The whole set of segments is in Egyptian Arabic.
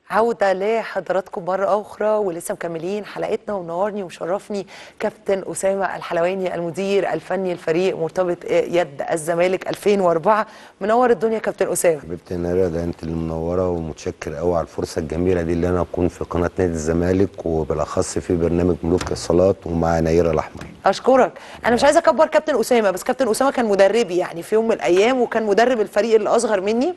عودة لحضراتكم مرة أخرى ولسه مكملين حلقتنا ومنورني ومشرفني كابتن أسامة الحلواني المدير الفني الفريق مرتبط يد الزمالك 2004 منور الدنيا كابتن أسامة حبيبتي يا ناديه ده انت اللي منوره ومتشكر قوي على الفرصه الجميله دي اللي انا اكون في قناه نادي الزمالك وبالاخص في برنامج ملوك الصالات ومع نيره الاحمر أشكرك أنا مش عايزة أكبر كابتن أسامة بس كابتن أسامة كان مدربي يعني في يوم من الأيام وكان مدرب الفريق اللي أصغر مني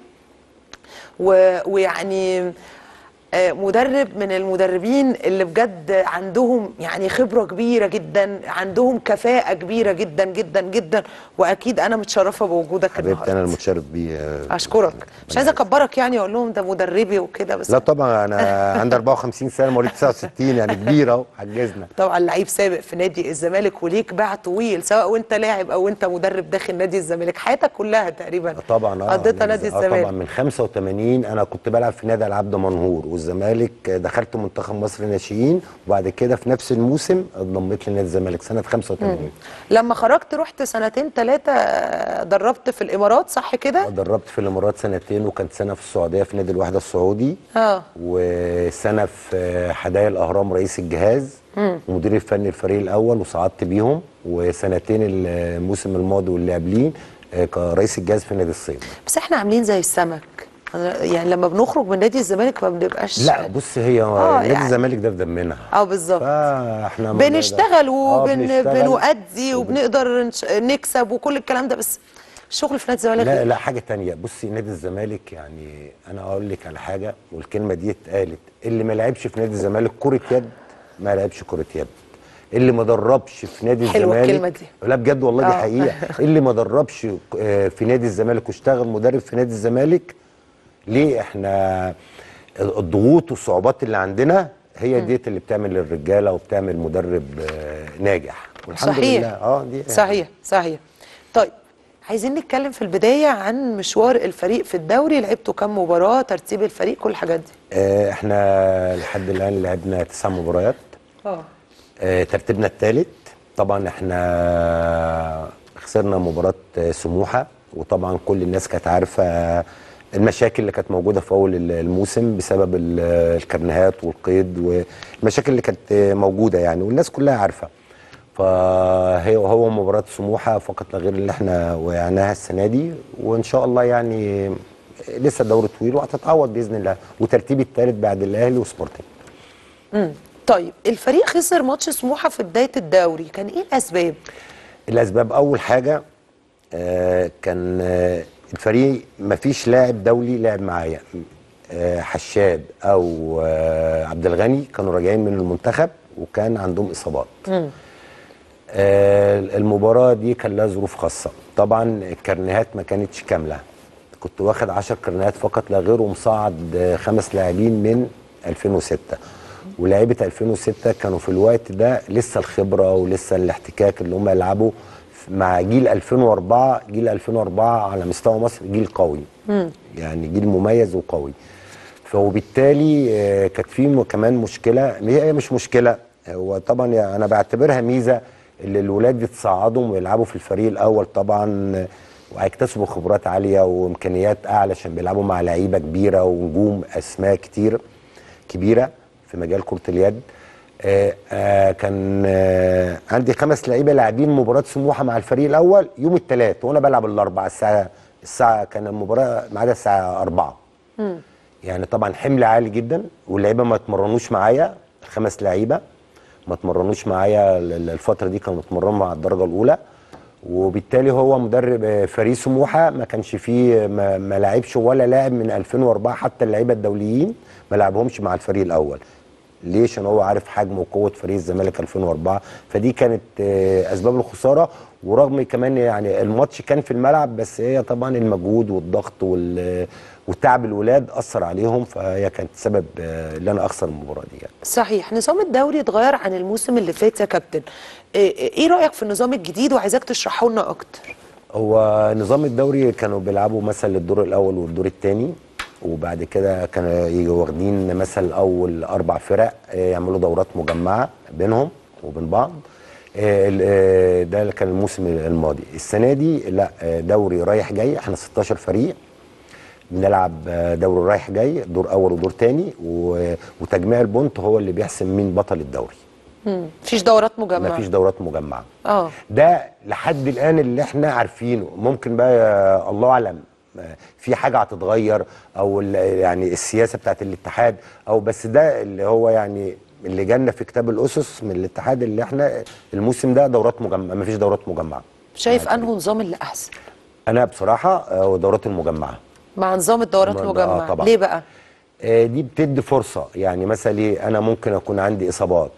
و... ويعني آه، مدرب من المدربين اللي بجد عندهم يعني خبرة كبيرة جدا عندهم كفاءة كبيرة جدا جدا جدا وأكيد أنا متشرفة بوجودك حبيبتي انا النهاردة المتشرف بيه آه، أشكرك مش عايزة أكبرك يعني أقول لهم ده مدربي وكده بس لا طبعا انا عندي 54 سنه مواليد 69 يعني كبيره اهو عجزنا طبعا لعيب سابق في نادي الزمالك وليك باع طويل سواء وانت لاعب او انت مدرب داخل نادي الزمالك حياتك كلها تقريبا طبعا اه قضيتها نادي آه طبعا الزمالك من 85 انا كنت بلعب في نادي العبد منهور والزمالك دخلت منتخب مصر ناشئين وبعد كده في نفس الموسم انضميت لنادي الزمالك سنه 85 لما خرجت رحت سنتين ثلاثه دربت في الامارات صح كده دربت في الامارات سنتين وكانت سنه في السعوديه في نادي الوحده السعودي اه وسنه في حدائق الاهرام رئيس الجهاز ومدير الفني الفريق الاول وصعدت بيهم وسنتين الموسم الماضي واللي قبليه آه، كرئيس الجهاز في نادي الصيد بس احنا عاملين زي السمك أنا- يعني لما بنخرج من نادي الزمالك ما بنبقاش لا بص هي آه، نادي يعني- الزمالك ده في دمنا اه بالظبط فاحنا بنشتغل آه، وبن بنشتغل. بنؤدي وبنقدر نش- نكسب وكل الكلام ده بس الشغل في نادي الزمالك لا لا حاجه تانية بصي نادي الزمالك يعني انا اقول لك على حاجه والكلمه دي اتقالت اللي ما لعبش في نادي الزمالك كره يد ما لعبش كره يد اللي ما دربش في نادي حلوة الزمالك الكلمة دي. لا بجد والله دي آه. حقيقه اللي ما دربش آه، في نادي الزمالك واشتغل مدرب في نادي الزمالك ليه احنا الضغوط والصعوبات اللي عندنا هي ديت اللي بتعمل الرجاله وبتعمل مدرب آه، ناجح والحمد صحيح لله اه دي صحيح صحيح طيب عايزين نتكلم في البدايه عن مشوار الفريق في الدوري لعبتوا كام مباراه ترتيب الفريق كل الحاجات دي آه، احنا لحد الان لعبنا تسع مباريات اه آه، ترتيبنا الثالث طبعا احنا خسرنا مباراة آه، سموحة وطبعا كل الناس كانت عارفة المشاكل اللي كانت موجودة في أول الموسم بسبب ال- الكرنيهات والقيد والمشاكل اللي كانت آه، موجودة يعني والناس كلها عارفة فهي هو مباراة سموحة فقط لا غير اللي احنا وقعناها السنة دي وإن شاء الله يعني لسه الدوري طويل وهتتعوض بإذن الله وترتيبي الثالث بعد الأهلي وسبورتنج امم طيب الفريق خسر ماتش سموحه في بدايه الدوري كان ايه الاسباب الاسباب اول حاجه آه كان آه الفريق مفيش لاعب دولي لعب معايا آه حشاد او آه عبد الغني كانوا راجعين من المنتخب وكان عندهم اصابات آه المباراه دي كان لها ظروف خاصه طبعا الكرنيهات ما كانتش كامله كنت واخد 10 كرنيهات فقط لا غير ومصعد آه خمس لاعبين من 2006 ولاعيبه 2006 كانوا في الوقت ده لسه الخبره ولسه الاحتكاك اللي هم يلعبوا مع جيل 2004 جيل 2004 على مستوى مصر جيل قوي يعني جيل مميز وقوي فوبالتالي آه، كانت في م- كمان مشكله هي مش مشكله هو طبعا يعني انا بعتبرها ميزه اللي الولاد يتصعدوا ويلعبوا في الفريق الاول طبعا آه، وهيكتسبوا خبرات عاليه وامكانيات اعلى عشان بيلعبوا مع لعيبه كبيره ونجوم اسماء كتير كبيره في مجال كره اليد آه آه كان آه عندي خمس لعيبه لاعبين مباراه سموحه مع الفريق الاول يوم الثلاث وانا بلعب الاربعاء الساعه الساعه كان المباراه ميعادها الساعه 4 يعني طبعا حمل عالي جدا واللعيبه ما اتمرنوش معايا خمس لعيبه ما اتمرنوش معايا ال- ال- الفتره دي كانوا اتمرنوا مع الدرجه الاولى وبالتالي هو مدرب آه، فريق سموحه ما كانش فيه ما, ما لعبش ولا لاعب من 2004 حتى اللعيبه الدوليين ما لعبهمش مع الفريق الاول ليه عشان هو عارف حجم وقوه فريق الزمالك 2004 فدي كانت آه، اسباب الخساره ورغم كمان يعني الماتش كان في الملعب بس هي طبعا المجهود والضغط وال وتعب الولاد اثر عليهم فهي كانت سبب آه، ان انا اخسر المباراه دي يعني. صحيح نظام الدوري اتغير عن الموسم اللي فات يا كابتن ايه إيه رايك في النظام الجديد وعايزاك تشرحه لنا اكتر هو نظام الدوري كانوا بيلعبوا مثلا الدور الاول والدور الثاني وبعد كده كانوا يجوا واخدين مثلا اول اربع فرق آه، يعملوا دورات مجمعه بينهم وبين بعض آه، ال- آه، ده اللي كان الموسم الماضي السنه دي لا آه، دوري رايح جاي احنا 16 فريق بنلعب آه، دوري رايح جاي دور اول ودور تاني و- وتجميع البونت هو اللي بيحسم مين بطل الدوري مم. مفيش دورات مجمعه مفيش دورات مجمعه اه ده لحد الان اللي احنا عارفينه ممكن بقى يا الله اعلم آه، في حاجه هتتغير او ال- يعني السياسه بتاعت الاتحاد او بس ده اللي هو يعني اللي جالنا في كتاب الاسس من الاتحاد اللي احنا الموسم ده دورات مجمعه مفيش دورات مجمعه شايف انه نظام اللي احسن انا بصراحه آه، دورات المجمعه مع نظام الدورات آه، المجمعه طبعاً. ليه بقى آه، دي بتدي فرصة يعني مثلا ايه انا ممكن اكون عندي اصابات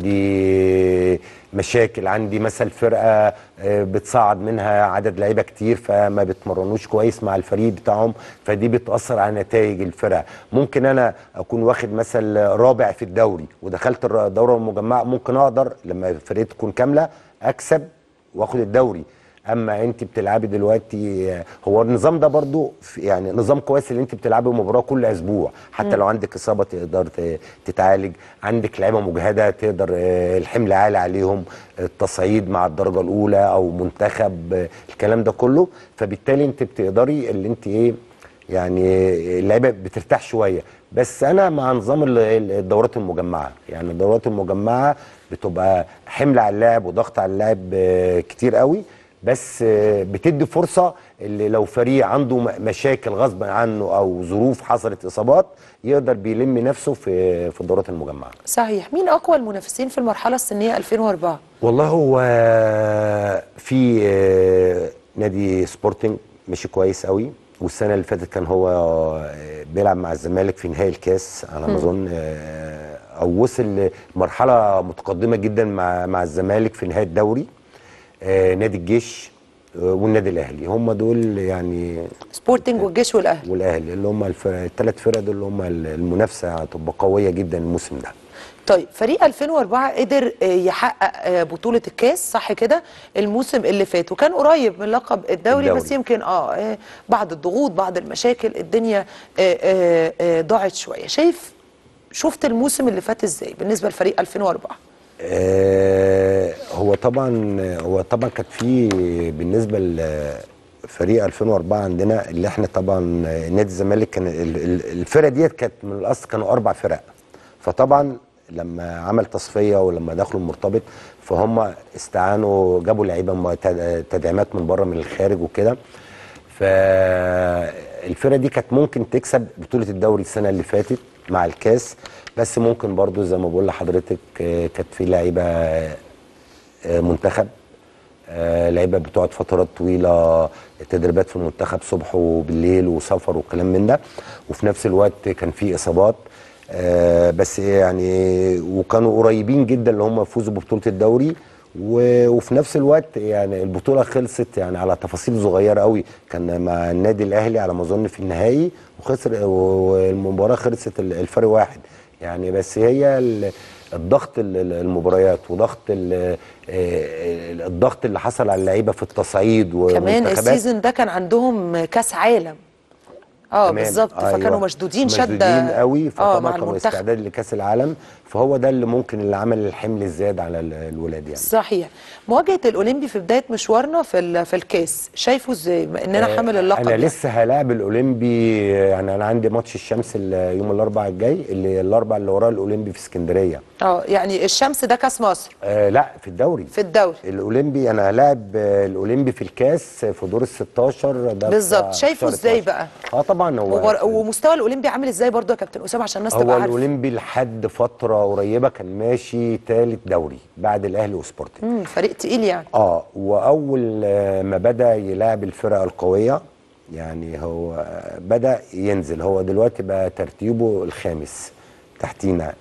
عندي مشاكل عندي مثلا فرقة آه، بتصعد منها عدد لعيبة كتير فما بيتمرنوش كويس مع الفريق بتاعهم فدي بتأثر على نتائج الفرقة ممكن انا اكون واخد مثلا رابع في الدوري ودخلت الر- الدورة المجمعة ممكن اقدر لما فرقتي تكون كاملة اكسب واخد الدوري اما انت بتلعبي دلوقتي هو النظام ده برضو في- يعني نظام كويس اللي انت بتلعبي مباراه كل اسبوع حتى لو عندك اصابه تقدر ت- تتعالج عندك لعيبه مجهده تقدر آه، الحمل عالي عليهم التصعيد مع الدرجه الاولى او منتخب آه، الكلام ده كله فبالتالي انت بتقدري اللي انت ايه يعني اللعيبه بترتاح شويه بس انا مع نظام ال- ال- الدورات المجمعه يعني الدورات المجمعه بتبقى حمل على اللاعب وضغط على اللاعب آه، كتير قوي بس آه، بتدي فرصه اللي لو فريق عنده م- مشاكل غصب عنه او ظروف حصلت اصابات يقدر بيلم نفسه في في الدورات المجمعه صحيح مين اقوى المنافسين في المرحله السنيه 2004 والله هو في آه، نادي سبورتنج مشي كويس قوي والسنه اللي فاتت كان هو آه، بيلعب مع الزمالك في نهائي الكاس على ما اظن آه، او وصل لمرحله متقدمه جدا مع مع الزمالك في نهائي الدوري آه، نادي الجيش آه، والنادي الاهلي هم دول يعني سبورتنج والجيش والاهلي والاهلي اللي هم الثلاث فرق دول اللي هم المنافسه هتبقى قويه جدا الموسم ده طيب فريق 2004 قدر آه، يحقق آه، بطولة الكاس صح كده الموسم اللي فات وكان قريب من لقب الدوري, الدوري. بس يمكن اه آه، بعد الضغوط بعد المشاكل الدنيا آه، آه، آه، ضاعت شوية شايف شفت الموسم اللي فات ازاي بالنسبة لفريق 2004 آه، هو طبعا هو طبعا كانت في بالنسبه لفريق 2004 عندنا اللي احنا طبعا نادي الزمالك كان ال- ال- الفرقه ديت كانت من الاصل كانوا اربع فرق فطبعا لما عمل تصفيه ولما دخلوا المرتبط فهم استعانوا جابوا لعيبه م- تد- تدعيمات من بره من الخارج وكده فالفرقه دي كانت ممكن تكسب بطوله الدوري السنه اللي فاتت مع الكاس بس ممكن برضو زي ما بقول لحضرتك آه، كانت في لعيبه آه، منتخب آه، لعيبه بتقعد فترات طويله تدريبات في المنتخب صبح وبالليل وسفر وكلام من ده وفي نفس الوقت كان في اصابات آه، بس يعني وكانوا قريبين جدا اللي هم يفوزوا ببطوله الدوري و- وفي نفس الوقت يعني البطوله خلصت يعني على تفاصيل صغيره قوي كان مع النادي الاهلي على ما اظن في النهائي وخسر والمباراه خلصت ال- الفرق واحد يعني بس هي ال- الضغط ال- ال- المباريات وضغط ال- آه، الضغط اللي حصل على اللعيبه في التصعيد كمان والمنتخبات السيزون ده كان عندهم كاس عالم اه تمام. بالظبط أيوة. فكانوا مشدودين شده مشدودين قوي اه فطبعا مع كانوا المنتخب استعداد لكاس العالم فهو ده اللي ممكن اللي عمل الحمل الزياده على ال- الولاد يعني صحيح مواجهه الاولمبي في بدايه مشوارنا في ال- في الكاس شايفه ازاي بما اننا حامل اللقب انا يعني. لسه هلاعب الاولمبي يعني انا عندي ماتش الشمس ال- يوم الاربعاء الجاي اللي الاربعاء اللي وراه الاولمبي في اسكندريه اه يعني الشمس ده كاس مصر آه لا في الدوري في الدوري الاولمبي انا هلاعب آه، الاولمبي في الكاس في دور ال 16 ده في- بالظبط. في شايفه شهر إزاي 12. بقى؟ اه طبعا هو وبر... ومستوى الاولمبي عامل ازاي برضو يا كابتن اسامه عشان الناس هو تبقى عارفه الاولمبي لحد فتره قريبه كان ماشي ثالث دوري بعد الاهلي وسبورتنج امم فريق تقيل يعني اه واول آه، ما بدا يلاعب الفرق القويه يعني هو آه، بدا ينزل هو دلوقتي بقى ترتيبه الخامس تحتينا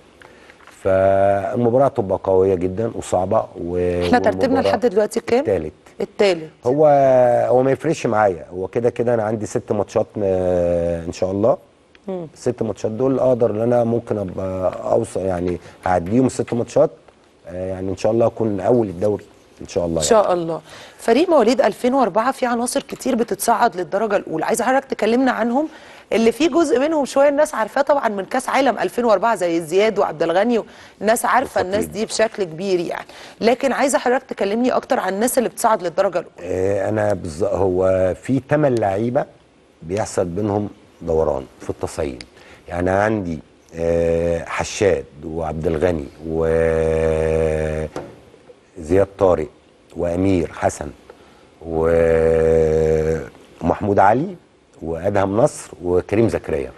فالمباراه تبقى قويه جدا وصعبه و احنا ترتيبنا والمباراة لحد دلوقتي كام الثالث الثالث هو هو ما يفرقش معايا هو كده كده انا عندي ست ماتشات آه، ان شاء الله الست ماتشات دول اقدر ان انا ممكن ابقى اوصل يعني اعديهم الست ماتشات آه، يعني ان شاء الله اكون اول الدوري ان شاء الله ان يعني. شاء الله فريق مواليد 2004 فيه عناصر كتير بتصعد للدرجه الاولى عايزه حضرتك تكلمنا عنهم اللي فيه جزء منهم شويه الناس عارفاه طبعا من كاس عالم 2004 زي زياد وعبد الغني الناس عارفه الناس دي بشكل كبير يعني لكن عايزه حضرتك تكلمني اكتر عن الناس اللي بتصعد للدرجه الاولى آه، انا بالظ- هو في ثمان لعيبه بيحصل بينهم دوران في التصعيد يعني عندي آه، حشاد وعبد الغني وزياد طارق وامير حسن ومحمود علي وادهم نصر وكريم زكريا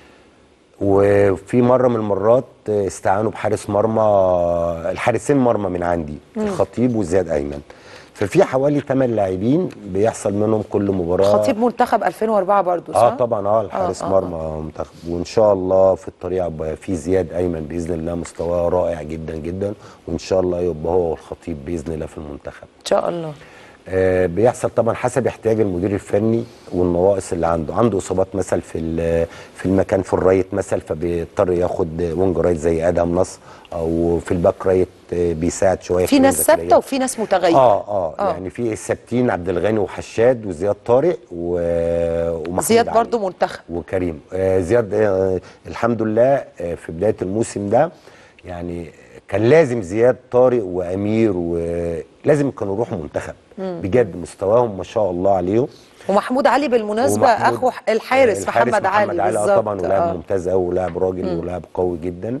وفي مره من المرات استعانوا بحارس مرمى الحارسين مرمى من عندي الخطيب وزياد ايمن ففي حوالي 8 لاعبين بيحصل منهم كل مباراه خطيب منتخب 2004 برضو صح؟ اه طبعا اه الحارس آه، آه، مرمى منتخب وان شاء الله في الطريق يبقى في زياد ايمن باذن الله مستواه رائع جدا جدا وان شاء الله يبقى هو والخطيب باذن الله في المنتخب ان شاء الله آه، بيحصل طبعا حسب احتياج المدير الفني والنواقص اللي عنده عنده اصابات مثلا في ال- في المكان في الرايت مثلا فبيضطر ياخد وينج رايت زي ادهم نصر او في الباك رايت آه، بيساعد شويه في كريم ناس زكريا. ثابته وفي ناس متغيره اه اه آه. يعني في الثابتين عبد الغني وحشاد وزياد طارق و... ومحمود زياد علي. برضو منتخب وكريم آه زياد آه الحمد لله آه في بدايه الموسم ده يعني كان لازم زياد طارق وامير ولازم كانوا يروحوا منتخب بجد مستواهم ما شاء الله عليهم ومحمود علي بالمناسبه ومحمود- اخو الحارس, محمد, علي محمد علي آه بالظبط طبعا ولاعب آه. ممتاز قوي ولاعب راجل ولاعب قوي جدا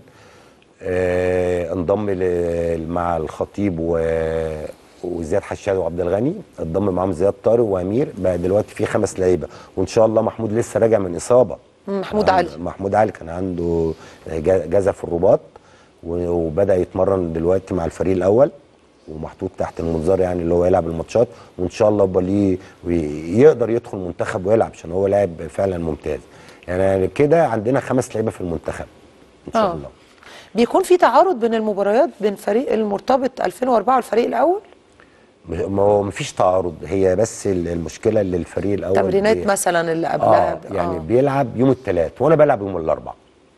آه انضم ل- مع الخطيب و وزياد حشاد وعبد الغني انضم معاهم زياد طارق وامير بقى دلوقتي في خمس لعيبه وان شاء الله محمود لسه راجع من اصابه مم، محمود كان علي. عنده- محمود علي كان عنده ج- جزع في الرباط و- وبدا يتمرن دلوقتي مع الفريق الاول ومحطوط تحت المنظار يعني اللي هو يلعب الماتشات وان شاء الله يبقى ليه ويقدر يدخل منتخب ويلعب عشان هو لاعب فعلا ممتاز يعني كده عندنا خمس لعيبه في المنتخب ان شاء آه. الله بيكون في تعارض بين المباريات بين فريق المرتبط 2004 والفريق الاول مش- ما هو مفيش تعارض هي بس ال- المشكله اللي الفريق الاول تمرينات بي- مثلا اللي قبلها اه يعني بيلعب يوم الثلاث وانا بلعب يوم الاربع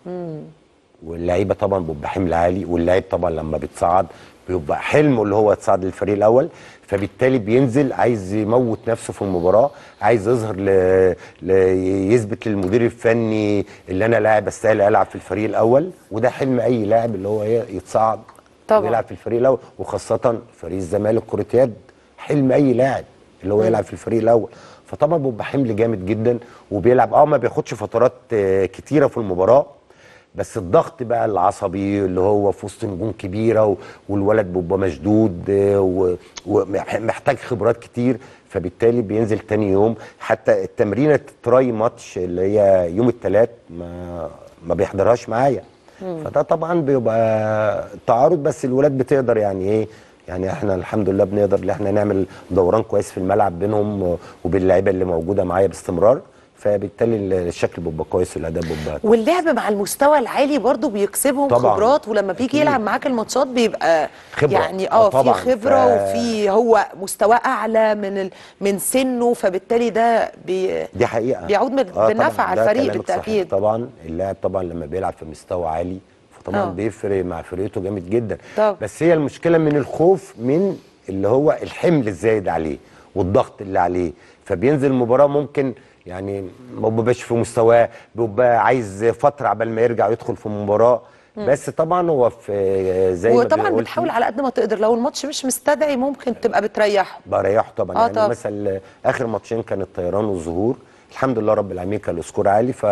واللعيبه طبعا بيبقى حمل عالي واللعيب طبعا لما بيتصعد بيبقى حلمه اللي هو يتصعد للفريق الاول فبالتالي بينزل عايز يموت نفسه في المباراه عايز يظهر ل... ل... يثبت للمدير الفني اللي انا لاعب استاهل العب في الفريق الاول وده حلم اي لاعب اللي هو ي- يتصعد طبعاً. ويلعب في الفريق الاول وخاصه فريق الزمالك كره يد حلم اي لاعب اللي هو يلعب في الفريق الاول فطبعا بيبقى حمل جامد جدا وبيلعب اه ما بياخدش فترات آه، كتيره في المباراه بس الضغط بقى العصبي اللي هو في وسط نجوم كبيره و- والولد بيبقى مشدود آه، و- ومحتاج خبرات كتير فبالتالي بينزل تاني يوم حتى التمرينه التراي ماتش اللي هي يوم الثلاث ما ما بيحضرهاش معايا فده طبعا بيبقى تعارض بس الولاد بتقدر يعني ايه يعني احنا الحمد لله بنقدر ان احنا نعمل دوران كويس في الملعب بينهم وبين اللعيبه اللي موجوده معايا باستمرار فبالتالي الشكل بيبقى كويس والاداء بيبقى واللعب مع المستوى العالي برضو بيكسبهم طبعاً. خبرات ولما بيجي أكيد. يلعب معاك الماتشات بيبقى خبرة. يعني آه اه في طبعاً. خبره ف- وفي هو مستوى اعلى من ال... من سنه فبالتالي ده بي... دي حقيقه بيعود من- آه بالنفع طبعاً، على ده الفريق كلامك صحيح بالتأكيد. طبعا اللاعب طبعا لما بيلعب في مستوى عالي فطبعا آه. آه. بيفرق مع فرقته جامد جدا طبعاً. بس هي المشكله من الخوف من اللي هو الحمل الزايد عليه والضغط اللي عليه فبينزل المباراه ممكن يعني ما بيبقاش في مستواه بيبقى عايز فتره عبال ما يرجع يدخل في المباراه بس طبعا هو في زي ما وطبعا قلتي، بتحاول على قد ما تقدر لو الماتش مش مستدعي ممكن تبقى بتريحه بريحه طبعا آه يعني طبعا. مثلا اخر ماتشين كان الطيران والظهور الحمد لله رب العالمين كان السكور عالي ف...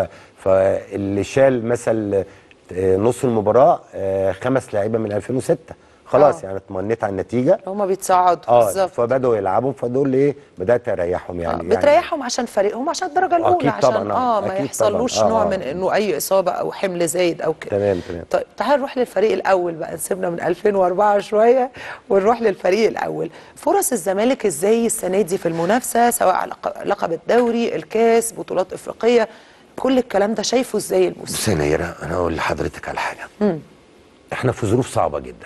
فاللي شال مثلا آه، نص المباراه آه، خمس لعيبه من 2006 خلاص آه. يعني اطمنيت على النتيجه هما بيتصعدوا اه بالظبط فبداوا يلعبوا فدول ايه بدات اريحهم آه، يعني بتريحهم عشان فريقهم عشان الدرجه الاولى أكيد عشان طبعاً، اه آه، ما أكيد يحصلوش طبعاً. آه، نوع آه. من انه اي اصابه او حمل زايد او كده تمام تمام طيب تعال نروح للفريق الاول بقى نسيبنا من 2004 شويه ونروح للفريق الاول فرص الزمالك ازاي السنه دي في المنافسه سواء على لق- لقب الدوري الكاس بطولات افريقيه كل الكلام ده شايفه ازاي الموسم بص يا نيره انا اقول لحضرتك على حاجه احنا في ظروف صعبه جدا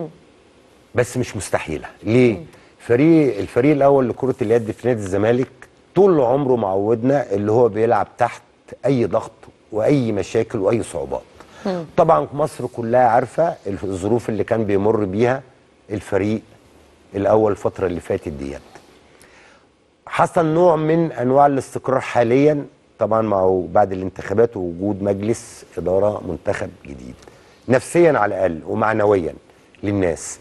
بس مش مستحيله ليه فريق الفريق الاول لكره اليد في نادي الزمالك طول عمره معودنا اللي هو بيلعب تحت اي ضغط واي مشاكل واي صعوبات طبعا مصر كلها عارفه الظروف اللي كان بيمر بيها الفريق الاول الفتره اللي فاتت ديت حصل نوع من انواع الاستقرار حاليا طبعا مع بعد الانتخابات ووجود مجلس اداره منتخب جديد نفسيا على الاقل ومعنويا للناس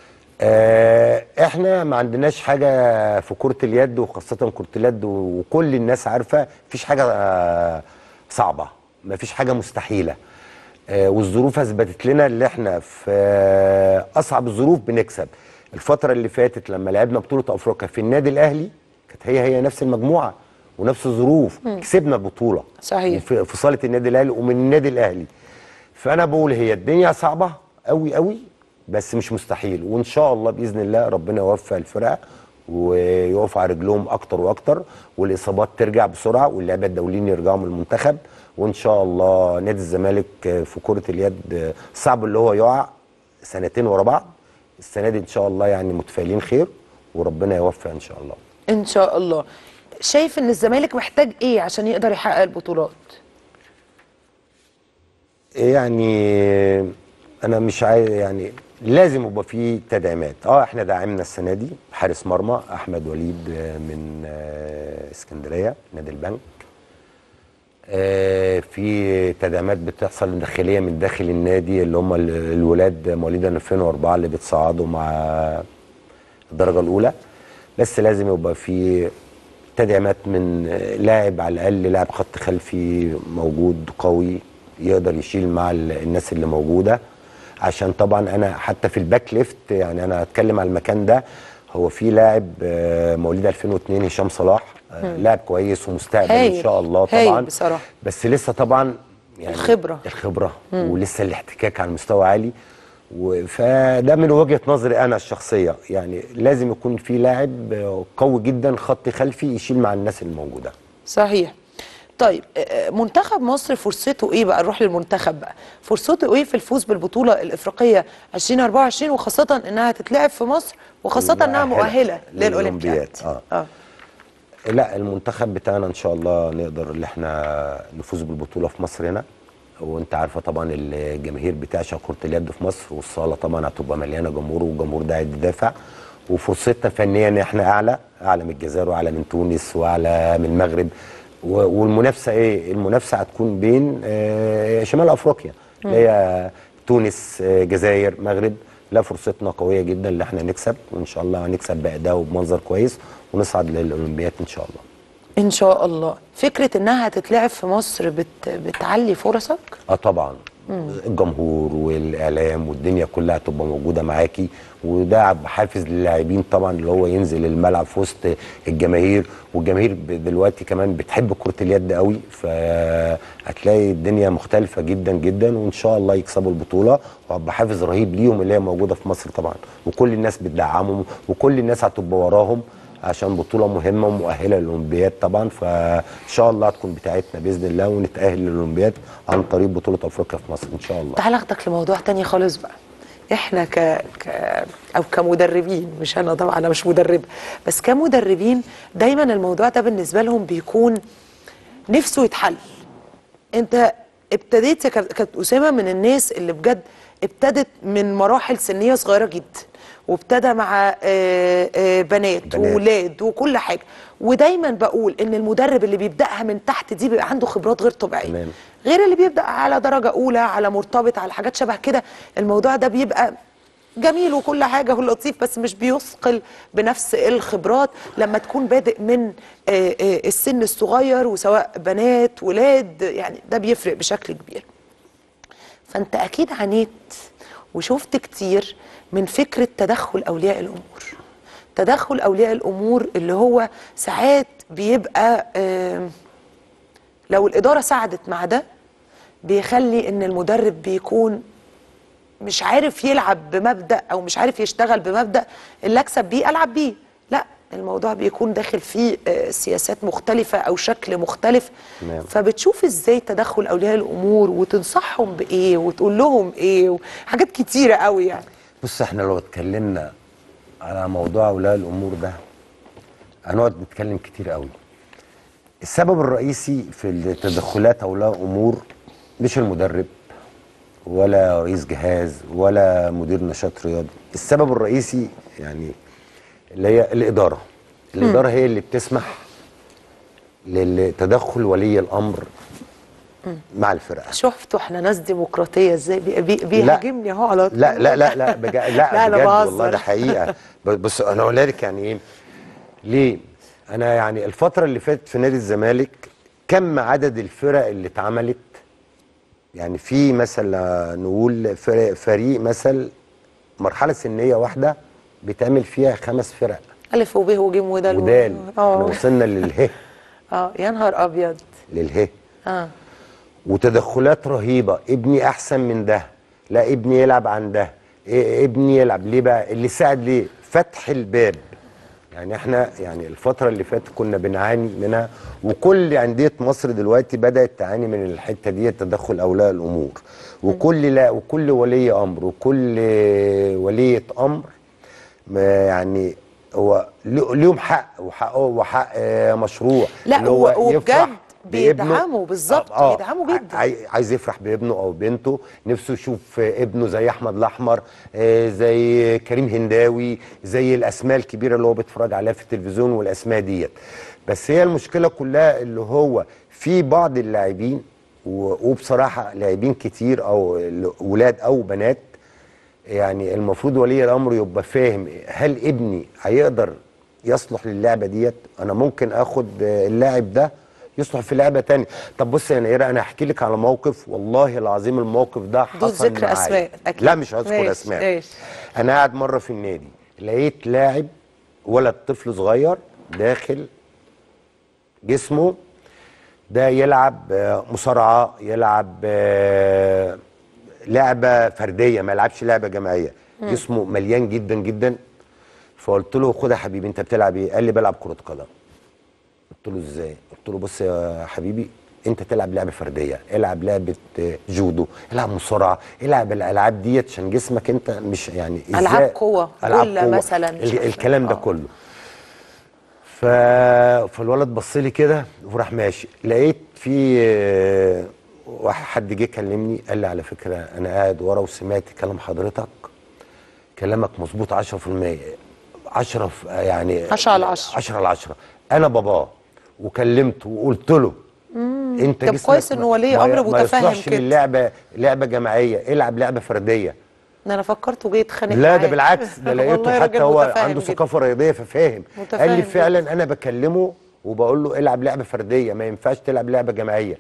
آه، احنا ما عندناش حاجه في كره اليد وخاصه كره اليد وكل الناس عارفه مفيش حاجه آه، صعبه مفيش حاجه مستحيله آه، والظروف اثبتت لنا ان احنا في آه، اصعب الظروف بنكسب الفتره اللي فاتت لما لعبنا بطوله افريقيا في النادي الاهلي كانت هي هي نفس المجموعه ونفس الظروف كسبنا البطوله صحيح. في, في صاله النادي الاهلي ومن النادي الاهلي فانا بقول هي الدنيا صعبه قوي قوي بس مش مستحيل وان شاء الله باذن الله ربنا يوفق الفرقه ويقف على رجلهم اكتر واكتر والاصابات ترجع بسرعه واللاعبين الدوليين يرجعوا من المنتخب وان شاء الله نادي الزمالك في كره اليد صعب اللي هو يقع سنتين ورا بعض السنه دي ان شاء الله يعني متفائلين خير وربنا يوفق ان شاء الله ان شاء الله شايف ان الزمالك محتاج ايه عشان يقدر يحقق البطولات يعني انا مش عايز يعني لازم يبقى في تدعيمات اه احنا دعمنا السنه دي حارس مرمى احمد وليد آه، من آه، اسكندريه نادي البنك آه، في تدعيمات بتحصل داخليه من داخل النادي اللي هم ال- الولاد مواليد 2004 اللي بيتصعدوا مع الدرجه الاولى بس لازم يبقى في تدعيمات من آه، لاعب على الاقل لاعب خط خلفي موجود قوي يقدر يشيل مع ال- الناس اللي موجوده عشان طبعا انا حتى في الباك ليفت يعني انا هتكلم على المكان ده هو في لاعب آه، مواليد 2002 هشام صلاح آه، لاعب كويس ومستقبل ان هايل. شاء الله هايل طبعا بصراحة. بس لسه طبعا يعني الخبرة. الخبره ولسه الاحتكاك على مستوى عالي و- فده من وجهه نظري انا الشخصيه يعني لازم يكون في لاعب آه، قوي جدا خط خلفي يشيل مع الناس الموجوده صحيح طيب آه، آه، منتخب مصر فرصته ايه بقى نروح للمنتخب بقى فرصته ايه في الفوز بالبطوله الافريقيه 2024 وخاصه انها تتلعب في مصر وخاصه انها مؤهلة مؤهله للاولمبياد للأولمبياد، آه. اه لا المنتخب بتاعنا ان شاء الله نقدر ان احنا نفوز بالبطوله في مصر هنا وانت عارفه طبعا الجماهير بتعشق كره اليد في مصر والصاله طبعا هتبقى مليانه جمهور والجمهور ده يدافع وفرصتنا فنيا ان احنا اعلى اعلى من الجزائر واعلى من تونس واعلى من المغرب و- والمنافسه ايه المنافسه هتكون بين آه، شمال افريقيا اللي هي تونس آه، جزائر مغرب لا فرصتنا قويه جدا ان احنا نكسب وان شاء الله هنكسب باداء وبمنظر كويس ونصعد للاولمبياد ان شاء الله ان شاء الله فكره انها تتلعب في مصر بت... بتعلي فرصك اه طبعا الجمهور والاعلام والدنيا كلها تبقى موجوده معاكي وده حافز للاعبين طبعا اللي هو ينزل الملعب في وسط الجماهير والجماهير ب- دلوقتي كمان بتحب كره اليد قوي فهتلاقي الدنيا مختلفه جدا جدا وان شاء الله يكسبوا البطوله وهيبقى حافز رهيب ليهم اللي هي موجوده في مصر طبعا وكل الناس بتدعمهم وكل الناس هتبقى وراهم عشان بطولة مهمة ومؤهلة للأولمبياد طبعا فإن شاء الله هتكون بتاعتنا بإذن الله ونتأهل للأولمبياد عن طريق بطولة أفريقيا في مصر إن شاء الله تعال اخدك لموضوع تاني خالص بقى احنا ك... ك او كمدربين مش انا طبعا انا مش مدربه بس كمدربين دايما الموضوع ده بالنسبه لهم بيكون نفسه يتحل انت ابتديت يا كاب- كابتن اسامه من الناس اللي بجد ابتدت من مراحل سنيه صغيره جدا وابتدى مع آه، آه، بنات بنات. وولاد وكل حاجه ودايما بقول ان المدرب اللي بيبداها من تحت دي بيبقى عنده خبرات غير طبيعيه تمام. غير اللي بيبدا على درجه اولى على مرتبط على حاجات شبه كده الموضوع ده بيبقى جميل وكل حاجه ولطيف بس مش بيثقل بنفس الخبرات لما تكون بادئ من آه، آه، السن الصغير وسواء بنات ولاد يعني ده بيفرق بشكل كبير فانت اكيد عانيت وشفت كتير من فكره تدخل اولياء الامور تدخل اولياء الامور اللي هو ساعات بيبقى آم، لو الاداره ساعدت مع ده بيخلي ان المدرب بيكون مش عارف يلعب بمبدا او مش عارف يشتغل بمبدا اللي اكسب بيه العب بيه لا الموضوع بيكون داخل فيه آه، سياسات مختلفه او شكل مختلف تمام. فبتشوف ازاي تدخل اولياء الامور وتنصحهم بايه وتقول لهم ايه وحاجات كتيره قوي يعني بص إحنا لو اتكلمنا على موضوع أولياء الأمور ده هنقعد نتكلم كتير قوي السبب الرئيسي في التدخلات أولياء الأمور مش المدرب ولا رئيس جهاز ولا مدير نشاط رياضي السبب الرئيسي يعني اللي هي الإدارة الإدارة هي اللي بتسمح لتدخل ولي الأمر مع الفرقة شفتوا احنا ناس ديمقراطيه ازاي بي- بي- بيهاجمني اهو على طول. لا لا لا لا بجد لا, لا انا بجد بهزر والله ده حقيقه ب- بص انا اقول لك يعني ايه ليه انا يعني الفتره اللي فاتت في نادي الزمالك كم عدد الفرق اللي اتعملت يعني في مثلا نقول فرق فريق مثل مرحله سنيه واحده بتعمل فيها خمس فرق الف وب وج ودال و- ودال احنا اه وصلنا للهه اه يا نهار ابيض للهه اه وتدخلات رهيبه ابني احسن من ده لا ابني يلعب عن ده إيه ابني يلعب ليه بقى اللي ساعد ليه فتح الباب يعني احنا يعني الفتره اللي فاتت كنا بنعاني منها وكل انديه مصر دلوقتي بدات تعاني من الحته دي تدخل اولياء الامور وكل لا وكل ولي امر وكل وليه امر ما يعني هو له- ليهم حق وحقه وحق آه، مشروع لا، اللي هو و- يفرح وبجد بابنه. بيدعموا بالظبط، آه، آه، بيدعموا جدا. عاي- عايز يفرح بابنه او بنته نفسه يشوف ابنه زي احمد الاحمر آه، زي كريم هنداوي زي الاسماء الكبيره اللي هو بيتفرج عليها في التلفزيون والاسماء ديت بس هي المشكله كلها اللي هو في بعض اللاعبين و- وبصراحه لاعبين كتير او ولاد او بنات يعني المفروض ولي الامر يبقى فاهم هل ابني هيقدر يصلح للعبه ديت انا ممكن اخد آه، اللاعب ده يصلح في لعبه تانية طب بص يا نيره انا هحكي لك على موقف والله العظيم الموقف ده دون حصل ذكر معايا. اسماء اكيد لا مش هذكر ماشي، اسماء ماشي. انا قاعد مره في النادي لقيت لاعب ولد طفل صغير داخل جسمه ده يلعب آه، مصارعه يلعب آه، لعبه فرديه ما يلعبش لعبه جماعيه جسمه مليان جدا جدا فقلت له خد يا حبيبي انت بتلعب ايه قال لي بلعب كره قدم قلت له ازاي قلت له بص يا حبيبي انت تلعب لعبه فرديه العب لعبه آه، جودو العب مصارعه العب الالعاب ديت عشان جسمك انت مش يعني ازاي ألعاب قوة، ألعاب جلة قوة. مثلاً، مش ال- عارفة. الكلام ده آه. كله ف... فالولد بص لي كده وراح ماشي لقيت في آه، واحد حد جه كلمني قال لي على فكره انا قاعد ورا وسمعت كلام حضرتك كلامك مظبوط 10% 10 ف- يعني 10 على 10. 10 على 10 انا باباه وكلمته وقلت له انت طب جسمك كويس إن ما- ولي ما- أمر ما متفهم يصلحش كده. للعبه لعبه جماعيه العب لعبه فرديه ده انا فكرته جاي يتخانق لا ده معايا. بالعكس ده لقيته والله حتى راجل هو متفاهم عنده جدا. ثقافه رياضيه ففاهم متفاهم قال لي جدا. فعلا انا بكلمه وبقول له العب لعبه فرديه ما ينفعش تلعب لعبه جماعيه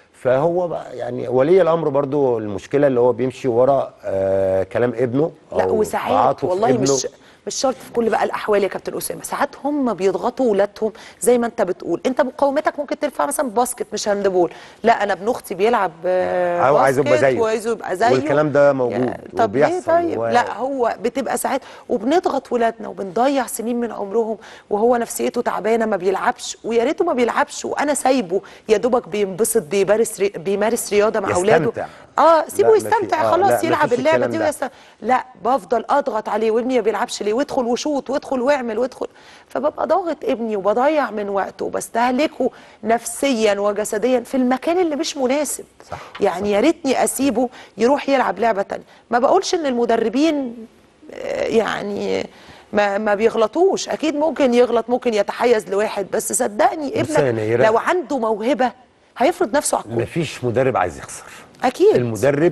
فهو بقى يعني ولي الامر برضو المشكله اللي هو بيمشي ورا آه كلام ابنه لا أو وساعات تعاطف والله ابنه. مش مش شرط في كل بقى الاحوال يا كابتن اسامه ساعات هم بيضغطوا ولادهم زي ما انت بتقول انت مقاومتك ممكن ترفع مثلا باسكت مش هاندبول لا انا ابن اختي بيلعب آه، عاو- عايز يبقى باسكت زيه. وعايزه يبقى زيه والكلام ده موجود يا- طب ليه وبيحصل طيب و- لا هو بتبقى ساعات وبنضغط ولادنا وبنضيع سنين من عمرهم وهو نفسيته تعبانه ما بيلعبش ويا ريته ما بيلعبش وانا سايبه يا دوبك بينبسط بيمارس ري... بيمارس رياضه مع اولاده يستمتع. اه سيبه لا، ما في- يستمتع آه، خلاص لا، ما يلعب فيش اللعبه الكلام دي ده. ويست... لا بفضل اضغط عليه وابني ما بيلعبش ليه وادخل وشوط وادخل واعمل وادخل فببقى ضاغط ابني وبضيع من وقته وبستهلكه نفسيا وجسديا في المكان اللي مش مناسب صح، يعني يا ريتني اسيبه يروح يلعب لعبه تانية ما بقولش ان المدربين آه، يعني ما ما بيغلطوش اكيد ممكن يغلط ممكن يتحيز لواحد بس صدقني بص يا ابنك نيرة. لو عنده موهبه هيفرض نفسه على الكل مفيش مدرب عايز يخسر اكيد المدرب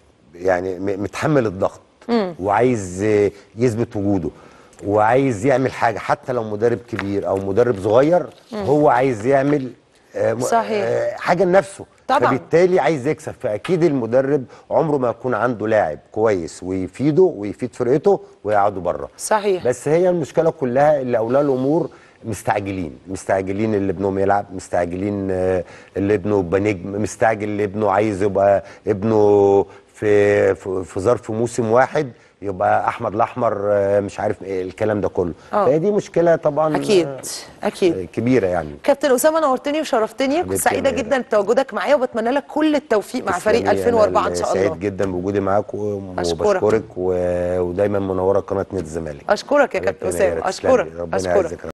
يعني م- متحمل الضغط وعايز آه، يثبت وجوده وعايز يعمل حاجه حتى لو مدرب كبير او مدرب صغير هو عايز يعمل آه، م- صحيح. آه، حاجه لنفسه طبعاً. فبالتالي عايز يكسب فاكيد المدرب عمره ما يكون عنده لاعب كويس ويفيده ويفيد فرقته ويقعدوا بره صحيح. بس هي المشكله كلها اللي اولياء الامور مستعجلين مستعجلين اللي ابنهم يلعب مستعجلين آه، اللي ابنه يبقى نجم مستعجل اللي ابنه عايز يبقى ابنه في في في ظرف موسم واحد يبقى احمد الاحمر آه، مش عارف ايه الكلام ده كله آه. فهي دي مشكله طبعا اكيد آه، اكيد كبيره يعني كابتن اسامه نورتني وشرفتني كنت حبيبتي سعيده يا ميرا. جدا بتواجدك معايا وبتمنى لك كل التوفيق مع فريق تسلمي، 2004 ان أنا شاء الله سعيد جدا بوجودي معاكم أشكرك. وبشكرك و- ودايما منوره قناه نادي الزمالك اشكرك يا كابتن حبيبتي يا اسامه ميرا، تسلمي. اشكرك ربنا اشكرك يعزك